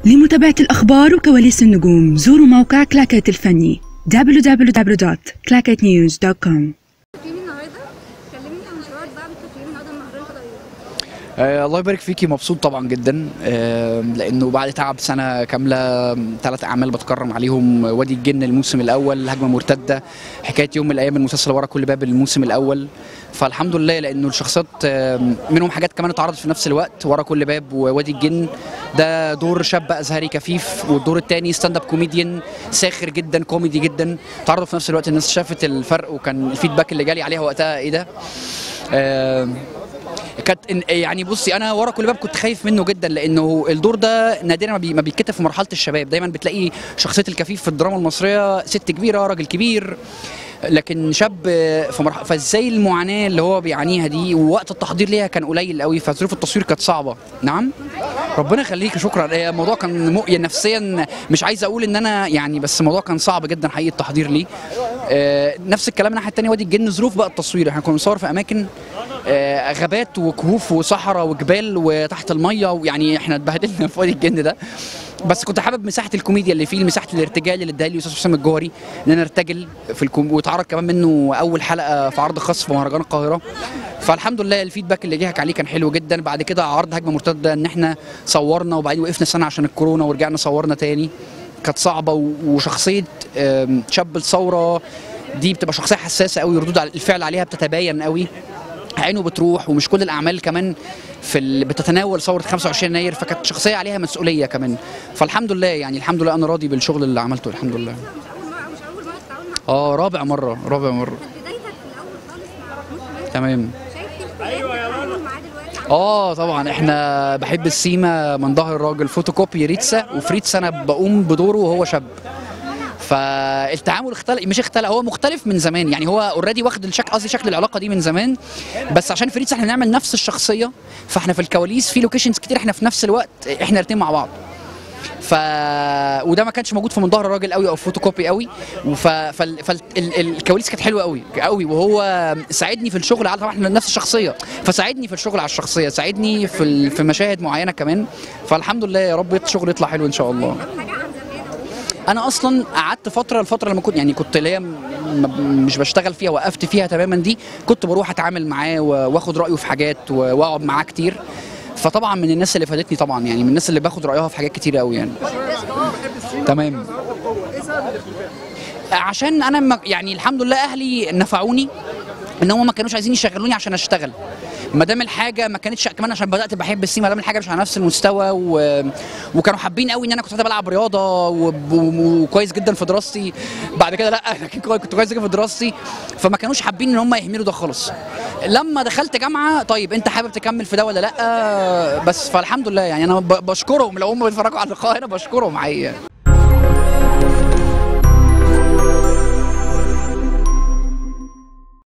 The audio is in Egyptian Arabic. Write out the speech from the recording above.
لمتابعة الأخبار وكواليس النجوم زوروا موقع كلاكيت الفني www.clacketnews.com تقييم النهارده كلمني عن شعورك بقى بالتقييم النهارده المهرجان القضيه آه الله يبارك فيكي مبسوط طبعا جدا آه لانه بعد تعب سنه كامله ثلاث اعمال بتكرم عليهم وادي الجن الموسم الاول هجمه مرتده حكايه يوم من الايام المسلسل ورا كل باب الموسم الاول فالحمد لله لانه الشخصيات آه منهم حاجات كمان اتعرضت في نفس الوقت ورا كل باب ووادي الجن ده دور شاب ازهري كفيف والدور الثاني ستاند اب كوميديان ساخر جدا كوميدي جدا اتعرضوا في نفس الوقت الناس شافت الفرق وكان الفيدباك اللي جالي عليها وقتها ايه ده آه كانت إن- يعني بصي انا ورا كل باب كنت خايف منه جدا لانه الدور ده نادرا ما, بي ما بيتكتب في مرحله الشباب دايما بتلاقي شخصيه الكفيف في الدراما المصريه ست كبيره راجل كبير لكن شاب في مرحله فازاي المعاناه اللي هو بيعانيها دي ووقت التحضير ليها كان قليل قوي فظروف التصوير كانت صعبه نعم ربنا يخليك شكرا إيه، الموضوع كان مؤيد نفسيا مش عايز اقول ان انا يعني بس الموضوع كان صعب جدا حقيقي التحضير ليه آه، نفس الكلام الناحيه الثانيه وادي الجن ظروف بقى التصوير احنا كنا بنصور في اماكن آه، غابات وكهوف وصحراء وجبال وتحت الميه ويعني احنا اتبهدلنا في وادي الجن ده بس كنت حابب مساحه الكوميديا اللي فيه مساحه الارتجال اللي اداها لي الاستاذ حسام الجوهري ان انا ارتجل في الكوم واتعرض كمان منه اول حلقه في عرض خاص في مهرجان القاهره فالحمد لله الفيدباك اللي جاك عليه كان حلو جدا بعد كده عرض هجمه مرتده ان احنا صورنا وبعدين وقفنا سنه عشان الكورونا ورجعنا صورنا تاني كانت صعبه و- وشخصيه آم، شاب الثوره دي بتبقى شخصيه حساسه قوي ردود على الفعل عليها بتتباين قوي عينه بتروح ومش كل الاعمال كمان في ال... بتتناول ثوره 25 يناير فكانت شخصيه عليها مسؤوليه كمان فالحمد لله يعني الحمد لله انا راضي بالشغل اللي عملته الحمد لله مش اول مره مش اول مره تتعاون مع اه رابع مره رابع مره بدايتك في الاول خالص مع محمود حماده تمام شايف في اختلاف التعامل معاه دلوقتي عن اه طبعا احنا بحب السيما من ظهر الراجل فوتوكوبي ريتسا وفريتسا انا بقوم بدوره وهو شاب فالتعامل اختلف مش اختلف هو مختلف من زمان يعني هو اوريدي واخد الشكل قصدي شكل العلاقه دي من زمان بس عشان فريتسا احنا بنعمل نفس الشخصيه فاحنا في الكواليس في لوكيشنز كتير احنا في نفس الوقت احنا الاثنين مع بعض ف وده ما كانش موجود في من ظهر الراجل قوي او فوتوكوبي قوي وف... فال... فالكواليس كانت حلوه قوي قوي وهو ساعدني في الشغل على طبعا احنا نفس الشخصيه فساعدني في الشغل على الشخصيه ساعدني في ال... في مشاهد معينه كمان فالحمد لله يا رب الشغل يطلع حلو ان شاء الله حاجه عن زمان انا اصلا قعدت فتره الفتره لما كنت يعني كنت اللي هي م- م- مش بشتغل فيها وقفت فيها تماما دي كنت بروح اتعامل معاه و- واخد رايه في حاجات و- واقعد معاه كتير فطبعا من الناس اللي فادتني طبعا يعني من الناس اللي باخد رايها في حاجات كتير قوي يعني تمام عشان انا ما- يعني الحمد لله اهلي نفعوني ان هم ما كانوش عايزين يشغلوني عشان اشتغل ما دام الحاجه ما كانتش كمان عشان بدات بحب السينما ما دام الحاجه مش على نفس المستوى و... وكانوا حابين قوي ان انا كنت ساعتها بلعب رياضه وب- وكويس جدا في دراستي بعد كده لا لكن كوي- كنت كويس جدا في دراستي فما كانوش حابين ان هم يهملوا ده خالص لما دخلت جامعه طيب انت حابب تكمل في ده ولا لا بس فالحمد لله يعني انا ب- بشكرهم لو هم بيتفرجوا على اللقاء هنا بشكرهم حقيقه